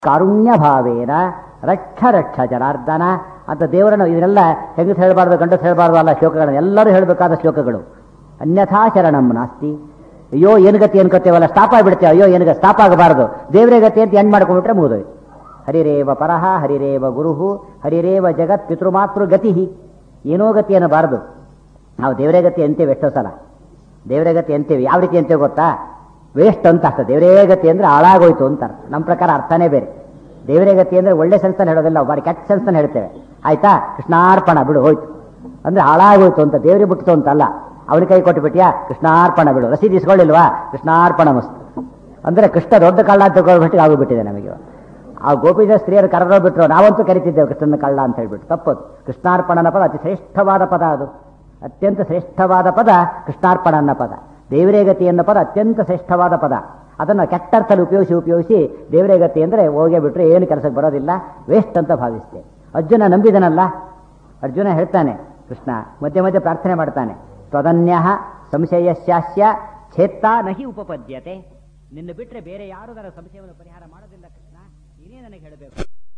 ಕಾರುಣ್ಯ ಭಾವೇನ ರಕ್ಷ ರಕ್ಷ ಜನಾರ್ದನ ಅಂತ ದೇವರನ್ನು ಇದನ್ನೆಲ್ಲ ಹೆಂಗಸ್ ಹೇಳಬಾರ್ದು ಗಂಡಸ್ ಹೇಳಬಾರ್ದು ಅಲ್ಲ ಶ್ಲೋಕಗಳನ್ನು ಎಲ್ಲರೂ ಹೇಳಬೇಕಾದ ಶ್ಲೋಕಗಳು ಅನ್ಯಥಾ ಶರಣಂ ನಾಸ್ತಿ ಅಯ್ಯೋ ಏನು ಗತಿ ಅನ್ಕೋತೇವಲ್ಲ ಸ್ಟಾಪ್ ಆಗಿಬಿಡ್ತೇವೆ ಅಯ್ಯೋ ಏನು ಸ್ಟಾಪ್ ಆಗಬಾರ್ದು ದೇವರೇ ಗತಿ ಅಂತ ಎಂಡ್ ಮಾಡ್ಕೊಂಡ್ಬಿಟ್ರೆ ಮುಗಿದೋಯ್ತು ಹರಿರೇವ ಪರಹ ಹರಿರೇವ ಗುರುಹು ಹರಿರೇವ ಜಗತ್ ಪಿತೃಮಾತೃ ಗತಿ ಏನೋ ಗತಿ ಅನ್ನಬಾರದು ನಾವು ದೇವರೇ ಗತಿ ಅಂತೇವೆ ಎಷ್ಟೋ ಸಲ ದೇವರೇ ಗತಿ ಅಂತೇವೆ ಯಾವ ರೀತಿ ಅಂತೇವೆ ಗೊತ್ತಾ ವೇಸ್ಟ್ ಅಂತ ಅರ್ಥ ದೇವರೇ ಗತಿ ಅಂದ್ರೆ ಹಾಳಾಗೋಯ್ತು ಅಂತ ಅರ್ಥ ನಮ್ಮ ಪ್ರಕಾರ ಅರ್ಥನೇ ಬೇರೆ ದೇವರೇ ಗತಿ ಅಂದ್ರೆ ಒಳ್ಳೆ ಸೆನ್ಸನ್ ಹೇಳೋದಿಲ್ಲ ಬಾರಿ ಕೆಟ್ಟ ಸೆನ್ಸನ್ ಹೇಳ್ತೇವೆ ಆಯ್ತಾ ಕೃಷ್ಣಾರ್ಪಣ ಬಿಡು ಹೋಯ್ತು ಅಂದ್ರೆ ಹಾಳಾಗೋಯ್ತು ಅಂತ ದೇವರಿಗೆ ಬಿಟ್ಟಿತು ಅಂತಲ್ಲ ಅವನ ಕೈ ಕೊಟ್ಟು ಬಿಟ್ಟಿಯಾ ಕೃಷ್ಣಾರ್ಪಣ ಬಿಡು ರಸೀದಿ ಇಸ್ಕೊಳ್ಳಿಲ್ವಾ ಕೃಷ್ಣಾರ್ಪಣ ಮಸ್ತ್ ಅಂದ್ರೆ ಕೃಷ್ಣ ದೊಡ್ಡ ಕಳ್ಳ ಅಂತ ತಗೊಳ್ಬಿಟ್ಟು ಆಗೋಗ್ಬಿಟ್ಟಿದೆ ನಮಗೆ ಆ ಗೋಪಿದ ಸ್ತ್ರೀಯರು ಕರೆದೋ ಬಿಟ್ರು ನಾವಂತೂ ಕರಿತಿದ್ದೇವೆ ಕೃಷ್ಣನ ಕಳ್ಳ ಅಂತ ಹೇಳ್ಬಿಟ್ಟು ತಪ್ಪದು ಕೃಷ್ಣಾರ್ಪಣನ ಪದ ಅತಿ ಶ್ರೇಷ್ಠವಾದ ಪದ ಅದು ಅತ್ಯಂತ ಶ್ರೇಷ್ಠವಾದ ಪದ ಕೃಷ್ಣಾರ್ಪಣ ಅನ್ನೋ ಪದ ದೇವರೇ ಗತಿ ಅನ್ನೋ ಪದ ಅತ್ಯಂತ ಶ್ರೇಷ್ಠವಾದ ಪದ ಅದನ್ನು ಕೆಟ್ಟರ್ಥಲ್ಲಿ ಉಪಯೋಗಿಸಿ ಉಪಯೋಗಿಸಿ ದೇವರೇ ಗತಿ ಅಂದರೆ ಹೋಗೇ ಬಿಟ್ರೆ ಏನು ಕೆಲಸಕ್ಕೆ ಬರೋದಿಲ್ಲ ವೇಸ್ಟ್ ಅಂತ ಭಾವಿಸ್ತೆ ಅರ್ಜುನ ನಂಬಿದನಲ್ಲ ಅರ್ಜುನ ಹೇಳ್ತಾನೆ ಕೃಷ್ಣ ಮಧ್ಯೆ ಮಧ್ಯೆ ಪ್ರಾರ್ಥನೆ ಮಾಡ್ತಾನೆ ತ್ವದನ್ಯ ಸಂಶಯಸ್ಯಾಸ್ಯ ಛೇತ್ತ ನಹಿ ಉಪಪದ್ಯತೆ ನಿನ್ನ ಬಿಟ್ಟರೆ ಬೇರೆ ಯಾರು ನನ್ನ ಸಂಶಯವನ್ನು ಪರಿಹಾರ ಮಾಡೋದಿಲ್ಲ ಕೃಷ್ಣ ನೀನೇ ನನಗೆ ಹೇಳಬೇಕು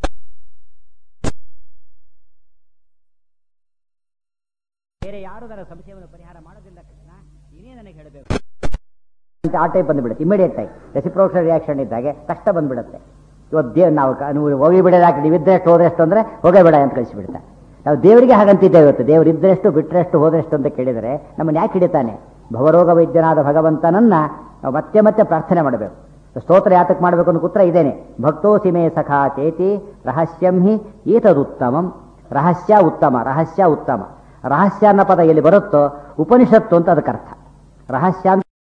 ಬೇರೆ ಯಾರು ನನ್ನ ಸಂಶಯವನ್ನು ಪರಿಹಾರ ಮಾಡೋದಿಲ್ಲ ಕೃಷ್ಣ ನೀನೇ ನನಗೆ ಹೇಳಬೇಕು ಅಂತ ಆ ಟೈಪ್ ಬಂದ್ಬಿಡುತ್ತೆ ಇಮಿಡಿಯೇಟ್ ಆಗಿ ರೆಸಿಪ್ರೋಕ್ಷಲ್ ರಿಯಾಕ್ಷನ್ ಇದ್ದಾಗೆ ಕಷ್ಟ ಬಂದ್ಬಿಡುತ್ತೆ ಇವತ್ತು ದೇವ್ ನಾವು ಕ- ನೀವು ಹೋಗಿ ಬಿಡೋದಾಕಿ ನೀವಿದ್ದರೆಷ್ಟು ಹೋದರೆಷ್ಟು ಅಂದರೆ ಹೋಗೇ ಬೇಡ ಅಂತ ಕಳಿಸಿಬಿಡ್ತಾ ನಾವು ದೇವರಿಗೆ ಹಾಗಂತಿದ್ದೇವೆ ಇವತ್ತು ದೇವರು ಇದ್ದರೆಷ್ಟು ಬಿಟ್ಟರೆಷ್ಟು ಹೋದರೆಷ್ಟು ಅಂತ ಕೇಳಿದರೆ ನಮ್ಮನ್ನು ಯಾಕೆ ಹಿಡಿತಾನೆ ಭವರೋಗ ವೈದ್ಯನಾದ ಭಗವಂತನನ್ನ ನಾವು ಮತ್ತೆ ಮತ್ತೆ ಪ್ರಾರ್ಥನೆ ಮಾಡಬೇಕು ಸ್ತೋತ್ರ ಯಾತಕ್ಕೆ ಮಾಡಬೇಕು ಅನ್ನೋ ಉತ್ತರ ಇದೇನೆ ಭಕ್ತೋಸಿ ಮೇ ಸಖಾ ಚೇತಿ ರಹಸ್ಯಂ ಹಿ ಏತದುತ್ತಮಂ ರಹಸ್ಯ ಉತ್ತಮ ರಹಸ್ಯ ಉತ್ತಮ ರಹಸ್ಯ ಅನ್ನೋ ಪದ ಎಲ್ಲಿ ಬರುತ್ತೋ ಉಪನಿಷತ್ತು ಅಂತ ಅದಕ್ಕೆ ಅರ್ಥ ರಹಸ್ಯ ಅಂತ